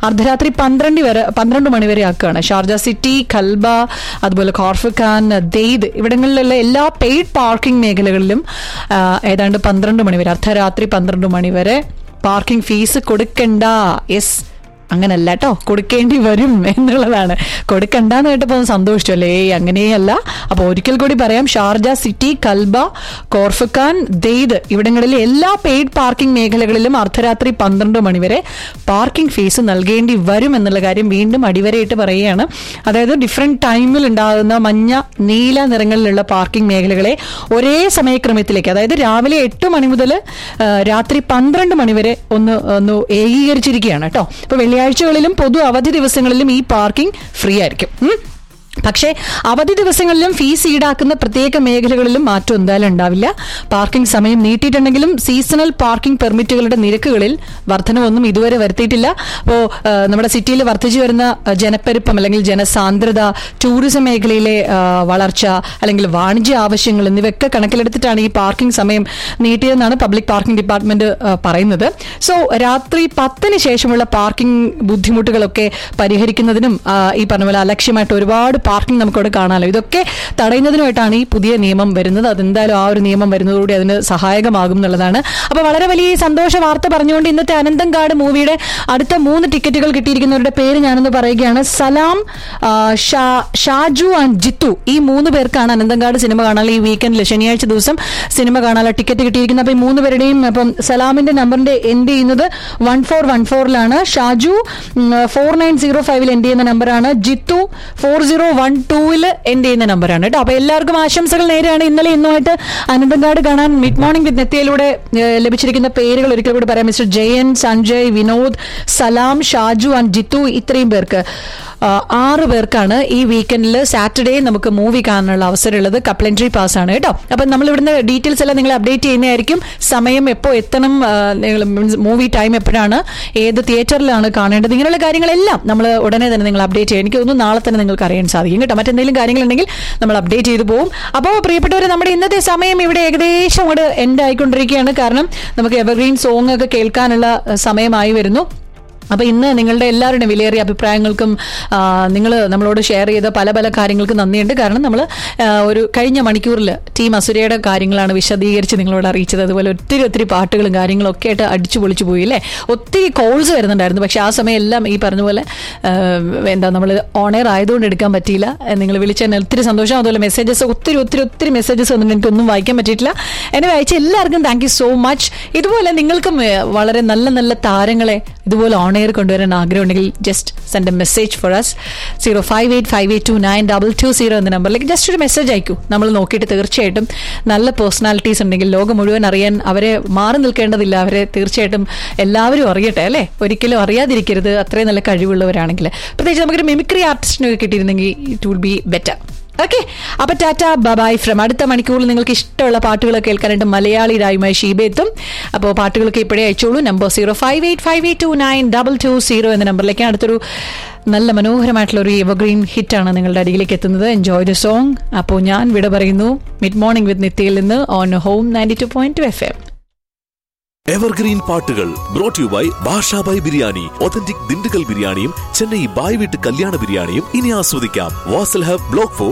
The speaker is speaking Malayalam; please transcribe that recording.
അർദ്ധരാത്രി പന്ത്രണ്ട് വരെ പന്ത്രണ്ട് മണി വരെ ആക്കുകയാണ് ഷാർജ സിറ്റി ഖൽബ അതുപോലെ കോർഫഖാൻ ദെയ്ദ് ഇവിടങ്ങളിലുള്ള എല്ലാ പെയ്ഡ് പാർക്കിംഗ് മേഖലകളിലും ആ, ഏതാണ്ട് പന്ത്രണ്ട് മണി വരെ അർദ്ധരാത്രി പന്ത്രണ്ട് മണി വരെ പാർക്കിംഗ് ഫീസ് കൊടുക്കണ്ട യെസ് അങ്ങനല്ല കേട്ടോ കൊടുക്കേണ്ടി വരും എന്നുള്ളതാണ് കൊടുക്കണ്ടെന്ന് കേട്ടപ്പോൾ ഒന്ന് സന്തോഷിച്ചു അല്ലേ ഏയ് അങ്ങനെയല്ല അപ്പോൾ ഒരിക്കൽ കൂടി പറയാം Sharjah city Kalba Khorfakkan Dhaid ഇവിടങ്ങളിലെ എല്ലാ പെയ്ഡ് പാർക്കിംഗ് മേഖലകളിലും അർദ്ധരാത്രി പന്ത്രണ്ട് മണിവരെ പാർക്കിംഗ് ഫീസ് നൽകേണ്ടി വരും എന്നുള്ള കാര്യം വീണ്ടും അടിവരയിട്ട് പറയുകയാണ് അതായത് ഡിഫറെന്റ് ടൈമിൽ ഉണ്ടാകുന്ന മഞ്ഞ നീല നിറങ്ങളിലുള്ള പാർക്കിംഗ് മേഖലകളെ ഒരേ സമയക്രമത്തിലേക്ക് അതായത് രാവിലെ എട്ട് മണി മുതൽ ആ, രാത്രി പന്ത്രണ്ട് മണി വരെ ഒന്ന് ഒന്ന് ഏകീകരിച്ചിരിക്കുകയാണ് കേട്ടോ ഇപ്പൊ വെള്ളിയാഴ്ചകളിലും പൊതു അവധി ദിവസങ്ങളിലും ഈ പാർക്കിംഗ് ഫ്രീ ആയിരിക്കും ഉം. പക്ഷേ അവധി ദിവസങ്ങളിലും ഫീസ് ഈടാക്കുന്ന പ്രത്യേക മേഖലകളിലും മാറ്റം എന്തായാലും ഉണ്ടാവില്ല പാർക്കിംഗ് സമയം നീട്ടിയിട്ടുണ്ടെങ്കിലും സീസണൽ പാർക്കിംഗ് പെർമിറ്റുകളുടെ നിരക്കുകളിൽ വർധനവൊന്നും ഇതുവരെ വരുത്തിയിട്ടില്ല അപ്പോൾ നമ്മുടെ സിറ്റിയിൽ വർദ്ധിച്ചു വരുന്ന ആ, ജനപ്പെരുപ്പം അല്ലെങ്കിൽ ജനസാന്ദ്രത ടൂറിസം മേഖലയിലെ ആ, വളർച്ച അല്ലെങ്കിൽ വാണിജ്യ ആവശ്യങ്ങൾ എന്നിവയൊക്കെ കണക്കിലെടുത്തിട്ടാണ് ഈ പാർക്കിംഗ് സമയം നീട്ടിയതെന്നാണ് പബ്ലിക് പാർക്കിംഗ് ഡിപ്പാർട്ട്മെന്റ് ആ, പറയുന്നത് സോ രാത്രി പത്തിന് ശേഷമുള്ള പാർക്കിംഗ് ബുദ്ധിമുട്ടുകളൊക്കെ പരിഹരിക്കുന്നതിനും ആ, ഈ പറഞ്ഞ പോലെ അലക്ഷ്യമായിട്ട് ഒരുപാട് പാർക്കിംഗ് നമുക്കവിടെ കാണാമല്ലോ ഇതൊക്കെ തടയുന്നതിനുമായിട്ടാണ് ഈ പുതിയ നിയമം വരുന്നത് അതെന്തായാലും ആ ഒരു നിയമം വരുന്നതോടുകൂടി അതിന് സഹായകമാകും എന്നുള്ളതാണ് അപ്പൊ വളരെ വലിയ സന്തോഷ വാർത്ത പറഞ്ഞുകൊണ്ട് ഇന്നത്തെ അനന്തങ്കാട് മൂവിയുടെ അടുത്ത മൂന്ന് ടിക്കറ്റുകൾ കിട്ടിയിരിക്കുന്നവരുടെ പേര് ഞാനൊന്ന് പറയുകയാണ് സലാം ആ, ഷാ- ഷാജു ആൻഡ് ജിത്തു ഈ മൂന്ന് പേർക്കാണ് അനന്തങ്കാട് സിനിമ കാണാനുള്ള ഈ വീക്കെൻഡിൽ ശനിയാഴ്ച ദിവസം സിനിമ കാണാനുള്ള ടിക്കറ്റ് കിട്ടിയിരിക്കുന്നത് അപ്പൊ ഈ മൂന്ന് പേരുടെയും അപ്പം സലാമിന്റെ നമ്പറിന്റെ എൻഡ് ചെയ്യുന്നത് വൺ ഫോർ വൺ ഫോറിലാണ് ഷാജു ഫോർ നയൻ സീറോ ഫൈവിൽ എൻഡ് ചെയ്യുന്ന നമ്പറാണ് ജിത്തു ഫോർ സീറോ വൺ ടൂവിൽ എൻഡ് ചെയ്യുന്ന നമ്പറാണ് കേട്ടോ അപ്പൊ എല്ലാവർക്കും ആശംസകൾ നേരെയാണ് ഇന്നലെ ഇന്നുമായിട്ട് അനന്തങ്കാട് കാണാൻ മിഡ് മോർണിംഗ് വിത്ത് നെത്തിയിലൂടെ ഏഹ്, ലഭിച്ചിരിക്കുന്ന പേരുകൾ ഒരിക്കൽ കൂടി പറയാം മിസ്റ്റർ ജയൻ സഞ്ജയ് വിനോദ് സലാം ഷാജു ആൻഡ് ജിത്തു ഇത്രയും പേർക്ക് ആ, ആറ് പേർക്കാണ് ഈ വീക്കെൻഡിൽ സാറ്റർഡേ നമുക്ക് മൂവി കാണാനുള്ള അവസരമുള്ളത് കപ്ലൻട്രി പാസ് ആണ് കേട്ടോ അപ്പം നമ്മൾ ഇവിടുന്ന് ഡീറ്റെയിൽസ് എല്ലാം നിങ്ങൾ അപ്ഡേറ്റ് ചെയ്യുന്നതായിരിക്കും സമയം എപ്പോൾ എത്തണം ആ, നിങ്ങൾ മീൻസ് മൂവി ടൈം എപ്പോഴാണ് ഏത് തിയേറ്ററിലാണ് കാണേണ്ടത് ഇങ്ങനെയുള്ള കാര്യങ്ങളെല്ലാം നമ്മൾ ഉടനെ തന്നെ നിങ്ങൾ അപ്ഡേറ്റ് ചെയ്യും എനിക്ക് തോന്നുന്നു നാളെ തന്നെ നിങ്ങൾക്ക് അറിയാൻ സാധിക്കും കേട്ടോ മറ്റെന്തെങ്കിലും കാര്യങ്ങളുണ്ടെങ്കിൽ നമ്മൾ അപ്ഡേറ്റ് ചെയ്തു പോകും അപ്പോൾ പ്രിയപ്പെട്ടവരെ നമ്മുടെ ഇന്നത്തെ സമയം ഇവിടെ ഏകദേശം അങ്ങോട്ട് എൻഡ് ആയിക്കൊണ്ടിരിക്കുകയാണ് കാരണം നമുക്ക് എവർഗ്രീൻ സോങ് ഒക്കെ കേൾക്കാനുള്ള ആ, സമയമായി വരുന്നു അപ്പൊ ഇന്ന് നിങ്ങളുടെ എല്ലാവരുടെയും വിലയേറിയ അഭിപ്രായങ്ങൾക്കും നിങ്ങൾ നമ്മളോട് ഷെയർ ചെയ്ത പല പല കാര്യങ്ങൾക്കും നന്ദിയുണ്ട് കാരണം നമ്മൾ ഒരു കഴിഞ്ഞ മണിക്കൂറിൽ ടീം അസുരയുടെ കാര്യങ്ങളാണ് വിശദീകരിച്ച് നിങ്ങളോട് അറിയിച്ചത് അതുപോലെ ഒത്തിരി ഒത്തിരി പാട്ടുകളും കാര്യങ്ങളും ഒക്കെ ആയിട്ട് അടിച്ചു പൊളിച്ചു പോയി അല്ലേ ഒത്തിരി കോൾസ് വരുന്നുണ്ടായിരുന്നു പക്ഷെ ആ സമയം എല്ലാം ഈ പറഞ്ഞ പോലെ ആ, എന്താ നമ്മൾ ഓണർ ആയതുകൊണ്ട് എടുക്കാൻ പറ്റിയില്ല നിങ്ങൾ വിളിച്ചതിന് ഒത്തിരി സന്തോഷം അതുപോലെ മെസ്സേജസ് ഒത്തിരി ഒത്തിരി ഒത്തിരി മെസ്സേജസ് ഒന്നും എനിക്കൊന്നും വായിക്കാൻ പറ്റിയിട്ടില്ല എന്നെ വായിച്ച എല്ലാവർക്കും താങ്ക് യു സോ മച്ച് ഇതുപോലെ നിങ്ങൾക്കും ഏ, വളരെ നല്ല നല്ല താരങ്ങളെ ഇതുപോലെ ഓൺ എയർ കൊണ്ടുവരാൻ ആഗ്രഹമുണ്ടെങ്കിൽ just send a message for us zero five eight five eight two nine double two zero എന്ന നമ്പറിലേക്ക് ജസ്റ്റ് ഒരു മെസ്സേജ് അയക്കൂ നമ്മൾ നോക്കിയിട്ട് തീർച്ചയായിട്ടും നല്ല പേഴ്സണാലിറ്റീസ് ഉണ്ടെങ്കിൽ ലോകം മുഴുവൻ അറിയാൻ അവരെ മാറി നിൽക്കേണ്ടതില്ല അവരെ തീർച്ചയായിട്ടും എല്ലാവരും അറിയട്ടെ അല്ലേ ഒരിക്കലും അറിയാതിരിക്കരുത് അത്രയും നല്ല കഴിവുള്ളവരാണെങ്കിൽ പ്രത്യേകിച്ച് നമുക്കൊരു മിമിക്രി ആർട്ടിസ്റ്റിനൊക്കെ കിട്ടിയിരുന്നെങ്കിൽ it would be better okay അപ്പൊ ടാറ്റ ബബായ് ഫ്രം അടുത്ത മണിക്കൂറിൽ നിങ്ങൾക്ക് ഇഷ്ടമുള്ള പാട്ടുകൾ കേൾക്കാനായിട്ട് മലയാളി രായുമായി ഷീബ എത്തും അപ്പോൾ പാട്ടുകളൊക്കെ ഇപ്പോഴേ അയച്ചോളൂ number zero five eight five eight two nine double two zero എന്ന നമ്പറിലേക്ക് അടുത്തൊരു നല്ല മനോഹരമായിട്ടുള്ള ഒരു എവർഗ്രീൻ ഹിറ്റാണ് നിങ്ങളുടെ അടിയിലേക്ക് എത്തുന്നത് എൻജോയ് ദ സോങ് അപ്പോൾ ഞാൻ വിട പറയുന്നു മിഡ് മോർണിംഗ് വിത്ത് നിത്യയിൽ നിന്ന് on home ninety two point two F M evergreen പാട്ടുകൾ brought you by Basha Bhai biryani authentic Dindigul ബിരിയാണിയും ചെന്നൈ ബായ് വീട്ട് കല്യാണ ബിരിയാണിയും ഇനി ആസ്വദിക്കാം വാസൽ ഹബ് ബ്ലോക്ക് ഫോർ